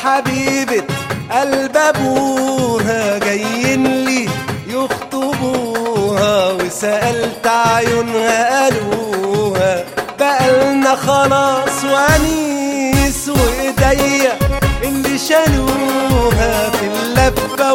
حبيبة قلب ابوها جايين لي يخطبوها وسألت عيونها قالوها بقالنا خلاص وانيس وايديا اللي شالوها في اللفة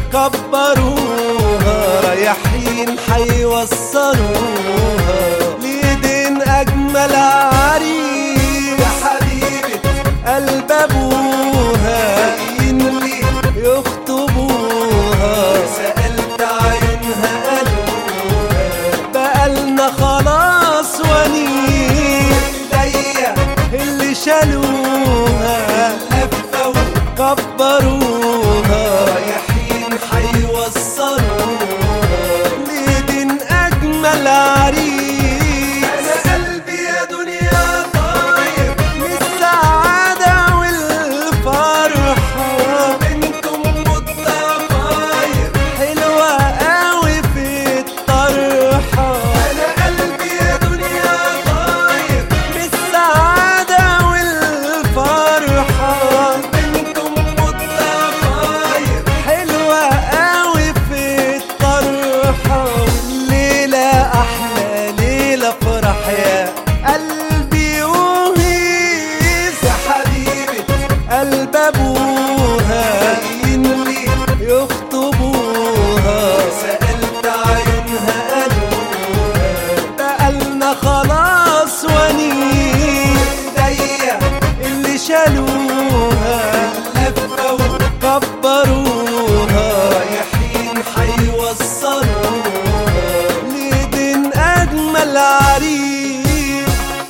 وكبروها رايحين حيوصلوها ليدين اجمل عريس يا حبيبة قلب ابوها جايين لي يخطبوها سألت عيونها قالوها بقالنا خلاص ونيس ايديا اللي شالوها لفة وكبروها رايحين حيوصلوها ليدين اجمل عريس انا قلبي يا دنيا طاير من السعادة والفرحة بنتم الضفاير حلوة قوي في الطرحة انا قلبي يا دنيا طاير من السعادة والفرحة بنتم الضفاير حلوة قوي في الطرحة والليلة أحلى ليلة فرح يا قلبي وهيس يا حبيبي قلب أبوها جايين لي يخطبوها سألت عيونها قالوها بقالنا خلاص ونيس ايديا اللي شالوها لفة وكبروها رايحين حيوصلوها ليدين أجمل عريس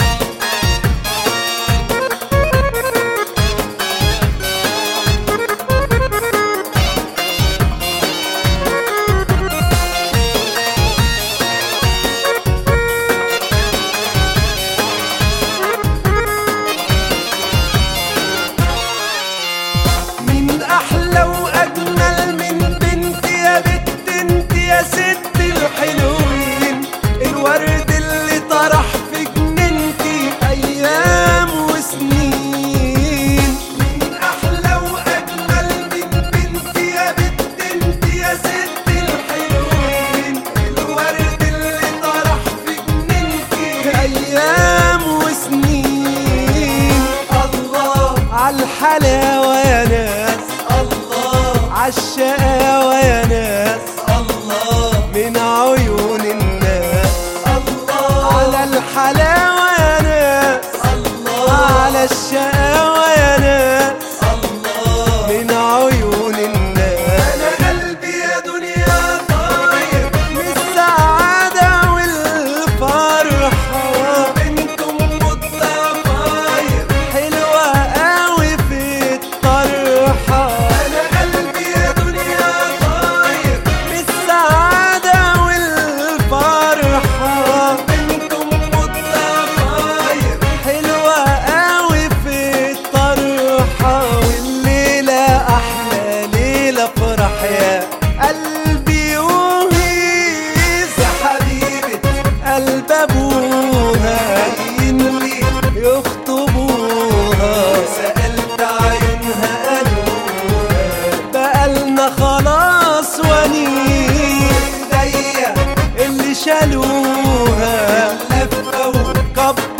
مين احلى واجمل من بنت يا بنت انت يا ست الحلوين الورد اللي طرح في جنينتي ايام وسنين مين احلى واجمل من بنت يا بنت انت يا ست الحلوين الورد اللي طرح في جنينتي ايام وسنين الله عالحلاوة يا ناس الله عالشقاوة يا ناس الله من عيون الناس الله على الحلاوة يا ناس الله على الشقاوة يا ناس الله من عيون الناس أنا قلبي يا دنيا طاير من السعادة والفرحة بنتم الضفاير حلوة قوي في الطرحة أنا قلبي يا دنيا طاير من السعادة والفرحة بنتم الضفاير حلوة قوي في الطرحة والليلة أحلى ليلة فرح يا قلبي وهيس يا حبيبة قلب أبوها جايين لي يخطبوها سألت عيونها قالوها بقالنا خلاص ونيس ايديا اللي شالوها لفة وكبروها